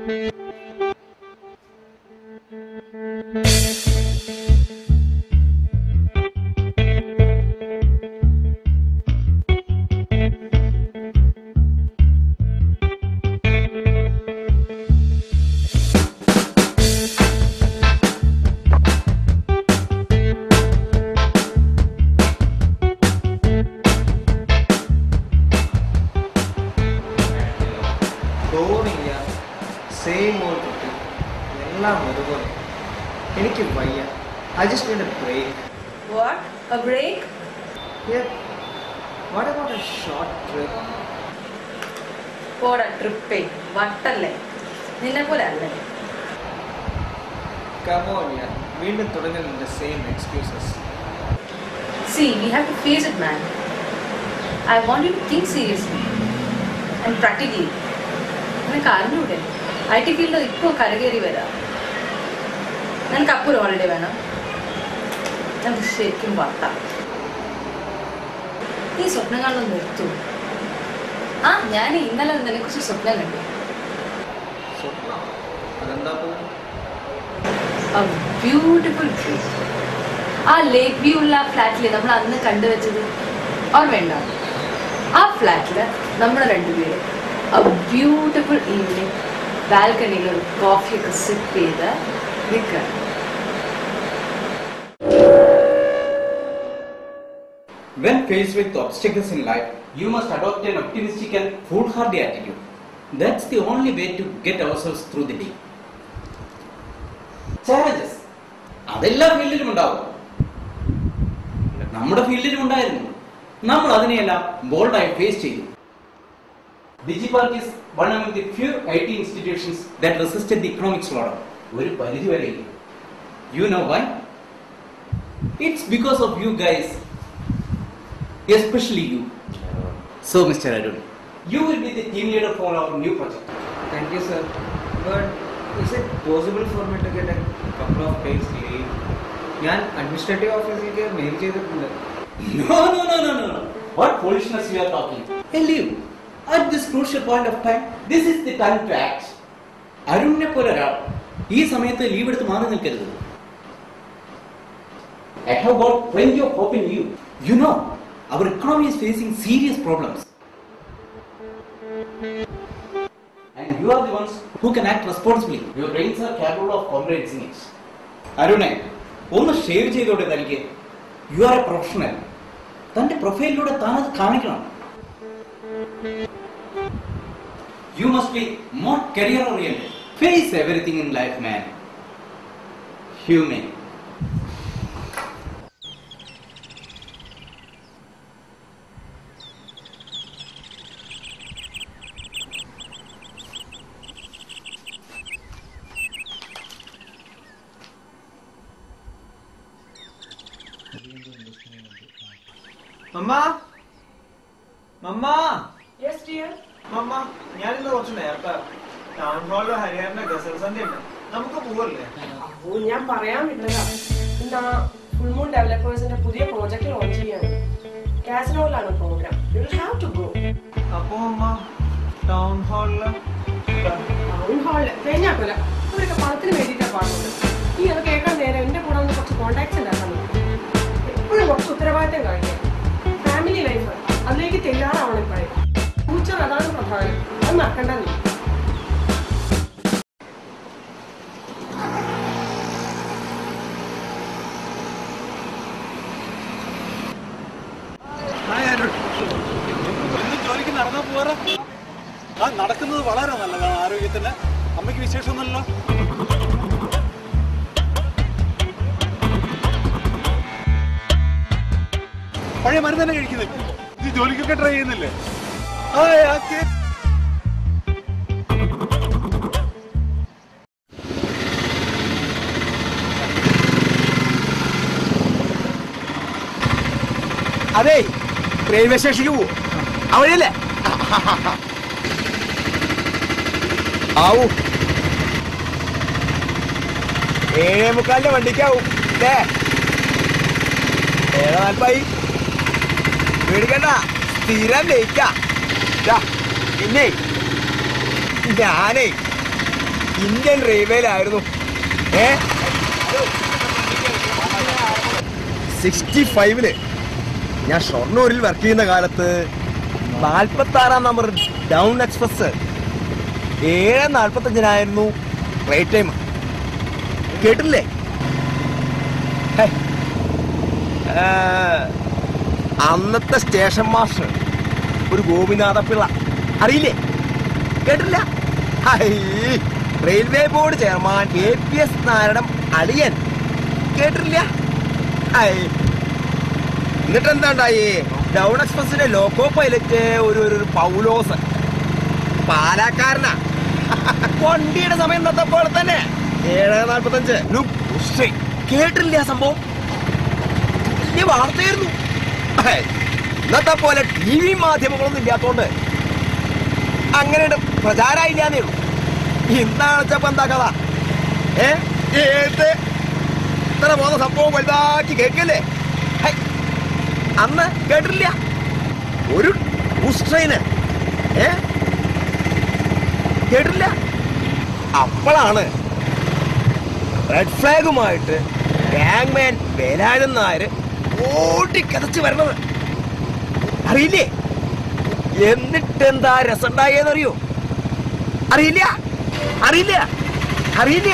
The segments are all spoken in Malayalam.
തോന്നില്ല സെയിം ഓൾ കുട്ടി എല്ലാം ഒരുപോലെ എനിക്ക് വയ്യ I just need a break What? A break? What about a short trip പോടാ ട്രിപ്പേ വട്ടല്ലേ നിന്നെ പോലെ അല്ലേ കമോൺ യാ വീണ്ടും തുടങ്ങുന്നുണ്ട് same excuses See, we have to face it, man. I want you to think seriously and practically. നിനക്ക് അറിഞ്ഞൂടെ ഐ ടി ഫീൽഡ് ഇപ്പോൾ കരകയറി വരാം നിനക്ക് അപ്പോൾ ഒരു ഹോളിഡേ വേണം നമുക്ക് ശരിക്കും വട്ടാം നീ സ്വപ്നം കാണുന്നത് നിർത്തൂ ആ ഞാൻ ഇന്നലെ നിന്നെക്കുറിച്ച് സ്വപ്നം കണ്ടു സ്വപ്നം അതെന്താ പോകും ബ്യൂട്ടിഫുൾ ഡ്രീം ആ ലേക്ക് വ്യൂ ഉള്ള ആ ഫ്ലാറ്റിൽ നമ്മൾ അന്ന് കണ്ടുവച്ചത് ഓർമ്മയുണ്ടോ ആ ഫ്ലാറ്റിൽ നമ്മൾ രണ്ടുപേരും ആ ബ്യൂട്ടിഫുൾ ഈവനിങ് ബാൽക്കണിയിൽ ഒരു കോഫിയൊക്കെ സിപ്പ് ചെയ്ത് നിൽക്കണം When faced with obstacles in life, you must adopt an optimistic and foolhardy attitude. That's the only way to get ourselves through the day. Challenges അതെല്ലാ ഫീൽഡിലും ഉണ്ടാവും നമ്മുടെ ഫീൽഡിലും ഉണ്ടായിരുന്നു നമ്മൾ അതിനെയെല്ലാം ബോൾഡായി ഫേസ് ചെയ്തു Digi Park is one of the few I T institutions that resisted the economic slowdown ഒരു പരിധി വരെ you know why it's because of you guys especially you. So, Mr. Arun, you will be the team leader for our new project. Thank you sir but is it possible for me to get a couple of days leave ഞാൻ അഡ്മിനിസ്ട്രേറ്റീവ് ഓഫീസിലേക്ക് മെയിൽ ചെയ്തിട്ടുണ്ട് No, no, no, no, no, no. What foolishness you are talking? Hey, leave. At this crucial point of time, this is the time to act. അരുണിനെ പോലെ ഒരാൾ ഈ സമയത്ത് ലീവ് എടുത്ത് മാറി നിൽക്കരുത് I have got plenty of hope in you. You know, our economy is facing serious problems. And you are the ones who can act responsibly. Your brains are capable of comprehending it. അരുണെ ഒന്ന് ഷേവ് ചെയ്തോടെ തനിക്ക് യു ആർ എ പ്രൊഫഷണൽ തന്റെ പ്രൊഫൈലിലൂടെ താൻ അത് കാണിക്കണം you must be more career oriented face everything in life man human മമ്മ മമ്മ Yes, dear. മമ്മ ഞാനിന്ന് കുറച്ച് നേരത്തെ ടൗൺ ഹാളിൽ ഹരിയാറിന്റെ ഗസൽ സന്ധ്യ ഉണ്ട് നമുക്ക് പോവല്ലേ ഓ ഞാൻ പറയാൻ വിട്ടതാ ഇന്ന് ഫുൾ മൂൺ ഡെവലപ്പേഴ്സിന്റെ പുതിയ പ്രോജക്റ്റ് ലോഞ്ച് ചെയ്യാണ് കാസിനോയിലാണ് programme you will have to go അപ്പൊ അമ്മ ടൗൺ ഹാളില് ടൗൺ ഹാളിൽ കഴിഞ്ഞാക്കല അവരൊക്കെ പണത്തിന് വേണ്ടിയിട്ടാണ് പാടുന്നത് നീ അത് കേൾക്കാൻ നേരം എന്റെ കൂടെ ഒന്ന് കുറച്ച് കോണ്ടാക്ട്സ് ഉണ്ടാക്കാൻ നോക്ക്. എപ്പോഴും കുറച്ച് ഉത്തരവാദിത്തം കാണിക്കാം ഫാമിലി ലൈഫ് അതിലേക്ക് തെല്ലാറാവണം ഇപ്പോഴേ ഫ്യൂച്ചർ അതാണ് പ്രധാനം അത് മറക്കണ്ട നീ എന്നും ജോലിക്ക് നടന്നാ പോരാ ആ നടക്കുന്നത് വളരെ നല്ലതാണ് ആരോഗ്യത്തിന് അമ്മയ്ക്ക് വിശേഷമൊന്നുമല്ലോ പഴയ മരുന്ന് തന്നെ കഴിക്കുന്നില്ല നീ ജോലിക്കൊക്കെ ട്രൈ ചെയ്യുന്നില്ലേ ആ ആക്കി അതെ റെയിൽവേ സ്റ്റേഷനിലേക്ക് പോവോ അവഴിയല്ലേ ആവൂ ഏഴേ മുക്കാലിന്റെ വണ്ടിക്കാവും അല്ലേ ഏഴ് നാൽപ്പായി പേടിക്കണ്ട സ്ഥിരം ലേറ്റാ ദാ, പിന്നെ ഞാനേ ഇന്ത്യൻ റെയിൽവേയിലായിരുന്നു ഏ സിക്സ്റ്റി ഫൈവില് ഞാൻ ഷൊർണൂരിൽ വർക്ക് ചെയ്യുന്ന കാലത്ത് നാൽപ്പത്തി ആറാം നമ്പർ ഡൗൺ എക്സ്പ്രസ് ഏഴ് നാൽപ്പത്തഞ്ചിനായിരുന്നു റേറ്റ് ടൈം കേട്ടില്ലേ ഹേ. ഏ, അന്നത്തെ സ്റ്റേഷൻ മാസ്റ്റർ ഒരു ഗോപിനാഥപിള്ള അറിയില്ലേ കേട്ടില്ല ഹൈ, railway board chairman A P S നായരുടെ അളിയൻ കേട്ടില്ല ഹൈ. എന്നിട്ട് എന്താ ഉണ്ടായി ഡൗൺ എക്സ്പ്രസിന്റെ ലോക്കോ പൈലറ്റ് ഒരു ഒരു ഒരു പൗലോസ് പാലാക്കാരനാ വണ്ടിയുടെ സമയം ഇന്നത്തെ പോലെ തന്നെ ഏഴ് നാൽപ്പത്തഞ്ച് ലുക്ക്, ഉശ്ശേ. കേട്ടില്ല ആ സംഭവം വലിയ വാർത്തയായിരുന്നു ഹേ, ഇന്നത്തെ പോലെ ടി വി മാധ്യമങ്ങളൊന്നും ഇല്ലാത്തോണ്ട് അങ്ങനെ പ്രചാരായില്ലാന്നേ ഉള്ളൂ ഇന്നാണ് വെച്ചപ്പോ എന്താ കഥ ഏ ഏത് ഇത്ര പോകുന്ന സംഭവം വലുതാക്കി കേൾക്കല്ലേ ഹൈ, അന്ന് കേട്ടില്ല ഒരു ബൂസ് ട്രെയിന് ഏ കേട്ടില്ല അപ്പോഴാണ് റെഡ് ഫ്ലാഗുമായിട്ട് ഗാങ്മാൻ വേലായുധൻ നായർ ഓടിക്കതച്ച് വരണത് അറിയില്ലേ എന്നിട്ട് എന്താ രസമുണ്ടായെന്നറിയോ അറിയില്ല അറിയില്ല അറിയില്ല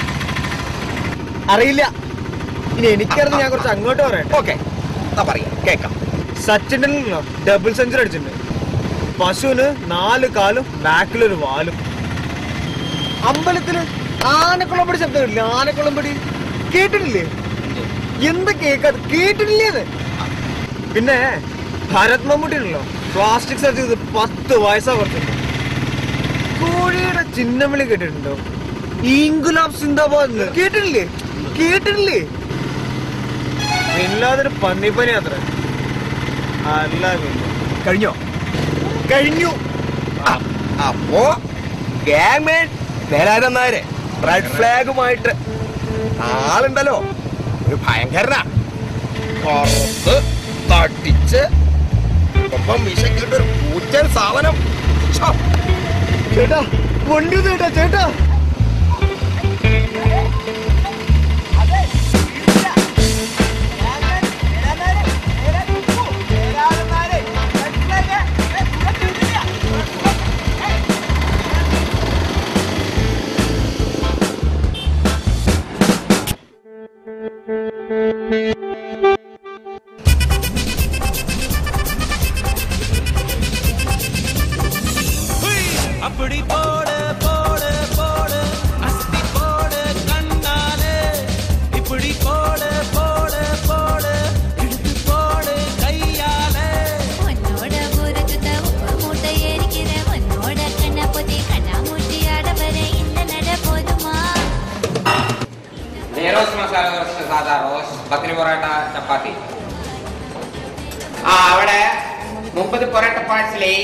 അറിയില്ല ഇനി എനിക്കറിഞ്ഞ് ഞാൻ കുറച്ച് അങ്ങോട്ട് പറയട്ടെ ഓക്കെ പറയാം കേക്കാം സച്ചിൻ ടെണ്ടുൽക്കർ ഡബിൾ സെഞ്ചുറി അടിച്ചിട്ടുണ്ട് പശുവിന് നാല് കാലും ബാക്കിലൊരു വാലും അമ്പലത്തില് ആനക്കുളമ്പടി ശബ്ദമില്ലേ ആനക്കുളമ്പടി കേട്ടിട്ടില്ലേ എന്ത് കേക്കാത് കേട്ടിട്ടില്ലേന്ന് പിന്നെ ഭരത് മമ്മൂട്ടി ഉണ്ടല്ലോ പ്ലാസ്റ്റിക് സർജറി ചെയ്ത് പത്ത് വയസ്സാ കുറച്ചിട്ടുണ്ട് കോഴിയുടെ ചിഹ്നം വിളി കേട്ടിട്ടുണ്ടോ ഇൻകുലാബ് സിന്ദാബാദ് കേട്ടിട്ടില്ലേ കേട്ടിട്ടില്ലേ ഇല്ലാതൊരു പന്നിപ്പനി അത്ര അല്ല പിന്നെ കഴിഞ്ഞോ കഴിഞ്ഞു അ- അപ്പോ ഗാങ്മാൻ വേലായുധൻ നായര് റെഡ് ഫ്ലാഗുമായിട്ട് ആളുണ്ടല്ലോ ഒരു ഭയങ്കരനാ പുറത്ത് തട്ടിച്ച് ഒപ്പം വിശക്കിട്ട് ഒരു പൂച്ചൻ സാധനം ഛോ, ചേട്ടാ വണ്ടി ഒന്ന് ചേട്ടാ ചേട്ടാ அப்படி போடு போடு போடு அஸ்தி போடு கண்ணாலே இப்படி போடு போடு போடு இழுத்து போடு கையாலே உன்னோட ஊருக்குத்த உப்பு மூட்டை ஏறிக்கிறேன் உன்னோட கண்ணை பொத்தி கண்ணா மூட்டி ஆட வர இந்த நட போதுமா നേരോസ് മസാല റോസ്റ്റ് സാധാ റോസ് പത്തിരി പൊറോട്ട ചപ്പാത്തി ആ അവിടെ മുപ്പത് പൊറോട്ട പാഴ്സലേ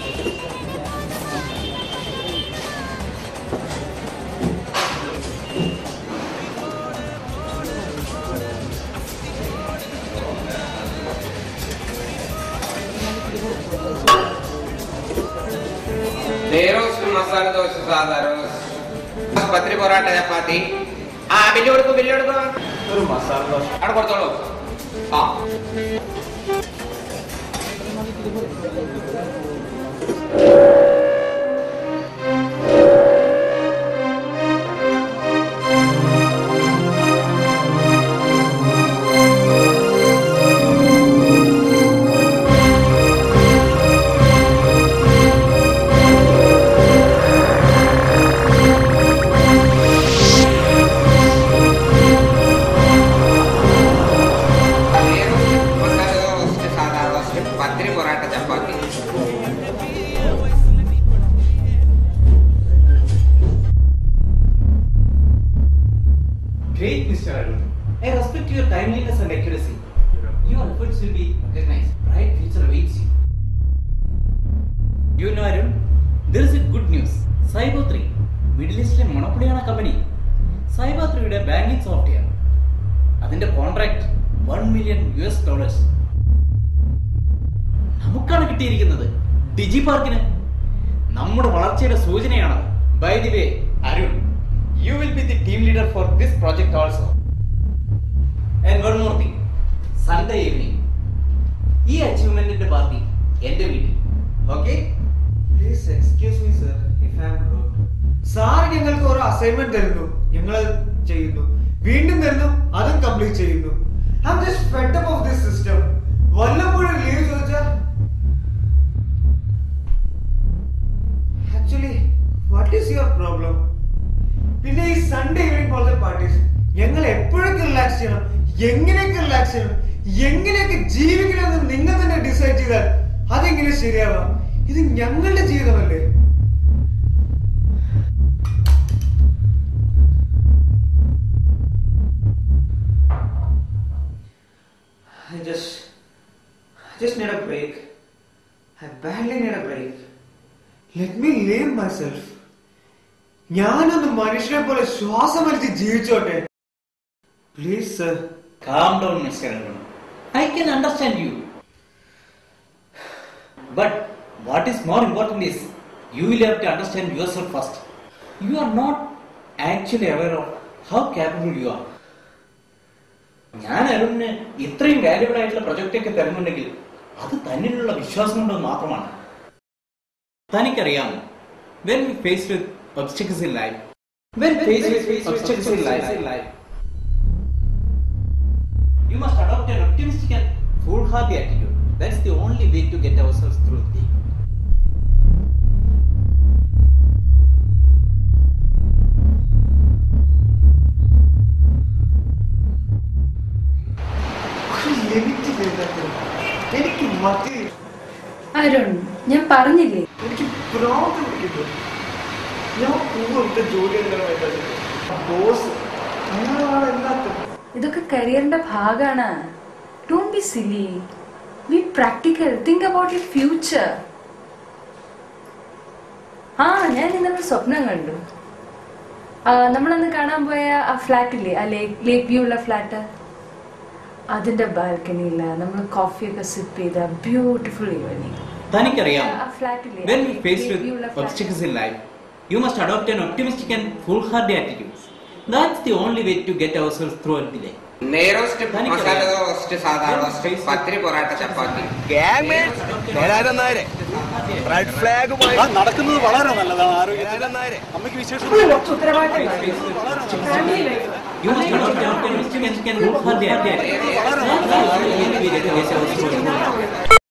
നേരോസ് മസാല ദോശ സാധാ റോസ് പത്തിരി പൊറോട്ട ചപ്പാത്തി ആ ബില്ല് കൊടുക്കും ബില്ല് കൊടുക്കും ഒരു മസാല ദോശ അവിടെ കൊടുത്തോളൂ ആ നേരോസ് മസാല റോസ്റ്റ് സാധാ റോസ്റ്റ് പത്തിരി parotta chapati Great, Mr. Arun. I respect your timeliness and accuracy. Your efforts will be recognized. Bright future awaits you. You know, Arun, there is a good news. Cyber 3, middle ഈസ്റ്റിലെ മൊണപ്പൊളിയാണ് കമ്പനി സൈബർ ത്രീയുടെ ബാങ്കിങ് സോഫ്റ്റ്വെയർ അതിന്റെ contract one million U S dollars നമുക്കാണ് കിട്ടിയിരിക്കുന്നത് ഡിജി പാർക്കിന് നമ്മുടെ വളർച്ചയുടെ സൂചനയാണത് by the way Arun you will be the team leader for this project also. And one more thing, Sunday evening, ഈ അച്ചീവ്മെന്റിന്റെ പാർട്ടി എന്റെ വീട്ടിൽ okay please excuse me sir if I am wrong sir ഞങ്ങൾക്ക് ഓരോ അസൈൻമെന്റ് തരുന്നു ഞങ്ങൾ അത് ചെയ്യുന്നു വീണ്ടും തരുന്നു അതും കംപ്ലീറ്റ് ചെയ്യുന്നു I am just fed up of this system വല്ലപ്പോഴും ലീവ് ചോദിച്ചാൽ actually what is your problem പിന്നെ ഈ സൺഡേ ഈവനിങ് പോലത്തെ പാർട്ടീസ് ഞങ്ങൾ എപ്പോഴൊക്കെ റിലാക്സ് ചെയ്യണം എങ്ങനെയൊക്കെ റിലാക്സ് ചെയ്യണം എങ്ങനെയൊക്കെ ജീവിക്കണമെന്ന് നിങ്ങൾ തന്നെ ഡിസൈഡ് ചെയ്താൽ അതെങ്ങനെ ശരിയാവാം ഇത് ഞങ്ങളുടെ ജീവിതമല്ലേ I just, I just need a break. I badly need a break. Let me live myself. ഞാനൊന്ന് മനുഷ്യനെ പോലെ ശ്വാസം വലിച്ച് ജീവിച്ചോട്ടെ please sir Calm down, Mr. Arun. I can understand you. But what is more important is you will have to understand yourself first. You are not actually aware of how capable you are. ഞാൻ അരുണിന് ഇത്രയും വാല്യുബിൾ ആയിട്ടുള്ള പ്രൊജക്റ്റ് ഒക്കെ തരുന്നുണ്ടെങ്കിൽ അത് തന്നിലുള്ള വിശ്വാസം കൊണ്ട് മാത്രമാണ് തനിക്കറിയാം when face with obstacles in life when faced with obstacles in life you must adopt an optimistic and foolhardy attitude. That's the only way to get ourselves through the day. Limit ചെയ്തത് എനിക്ക് മതി അരുൺ ഞാൻ പറഞ്ഞില്ലേ എനിക്ക് ഭ്രാന്ത് പിടിക്കുന്നു ഞാൻ പൂവെടുത്ത ജോലി ബോസ് അയാളാണ് എല്ലാത്തും ഇതൊക്കെ കരിയറിന്റെ ഭാഗമാണ് don't be silly be practical think about you future ആ ഞാൻ ഇന്നലെ സ്വപ്നം കണ്ടു ആ, നമ്മളന്ന് കാണാൻ പോയ ആ ഫ്ലാറ്റ് ഇല്ലേ ആ ലേക്ക് ലേക്ക് വ്യൂ ഉള്ള ഫ്ലാറ്റ് അതിന്റെ ബാൽക്കണിയിൽ നമ്മൾ കോഫിയൊക്കെ സിപ്പ് ചെയ്ത ബ്യൂട്ടിഫുൾ ഈവനിങ് തനിക്കറിയാം ആ ഫ്ലാറ്റ് ഇല്ലേ when ആ we lake- faced lake with view ഉള്ള flat. obstacles in life, you must adopt an optimistic and foolhardy attitude. That's the only way to get ourselves through the day. നെയ്റോസ്റ്റ് മസാല റോസ്റ്റ് സാധാ റോസ്റ്റ് പത്തിരി പൊറാട്ട ചപ്പാത്തി ഗാങ്മേറ്റ് വേലായുധൻ നായരെ റെഡ് ആ ഫ്ലാഗുമായി നടക്കുന്നത് വളരെ നല്ലതാണ് ആരോഗ്യത്തിന് വേലായുധൻ നായരെ അമ്മയ്ക്ക് വിശേഷം എപ്പോഴും കുറച്ച് ഉത്തരവാദിത്തം കാണിക്കണം family life You must adopt an optimistic and foolhardy attitude. That's the only way to get ourselves through the day.